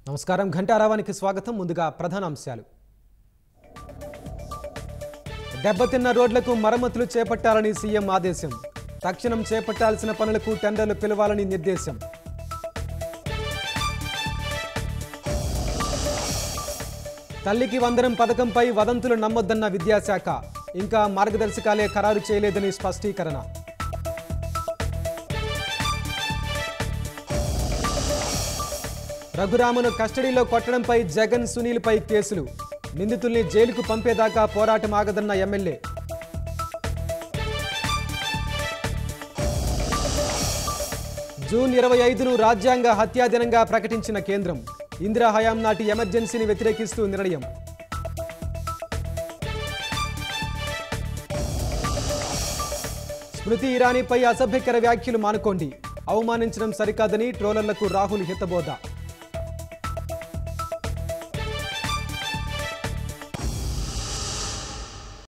నమస్కారం ఘంటారావానికి స్వాగతం ముందుగా ప్రధాన అంశాలు దెబ్బతిన్న రోడ్లకు మరమ్మతులు చేపట్టాలని సీఎం ఆదేశం తక్షణం చేపట్టాల్సిన పనులకు టెండర్లు పిలవాలని నిర్దేశం తల్లికి వందనం పథకంపై వదంతులు నమ్మొద్దన్న విద్యాశాఖ ఇంకా మార్గదర్శకాలే ఖరారు చేయలేదని స్పష్టీకరణ రఘురామను కస్టడీలో కొట్టడంపై జగన్ సునీల్పై కేసులు నిందితుల్ని జైలుకు పంపేదాకా పోరాటం ఆగదన్న ఎమ్మెల్యే జూన్ ఇరవై ఐదును రాజ్యాంగ హత్యా దినంగా ప్రకటించిన కేంద్రం ఇందిరా హయాం నాటి ఎమర్జెన్సీని వ్యతిరేకిస్తూ నిర్ణయం స్మృతి ఇరానీపై అసభ్యకర వ్యాఖ్యలు మానుకోండి అవమానించడం సరికాదని ట్రోలర్లకు రాహుల్ హితబోధ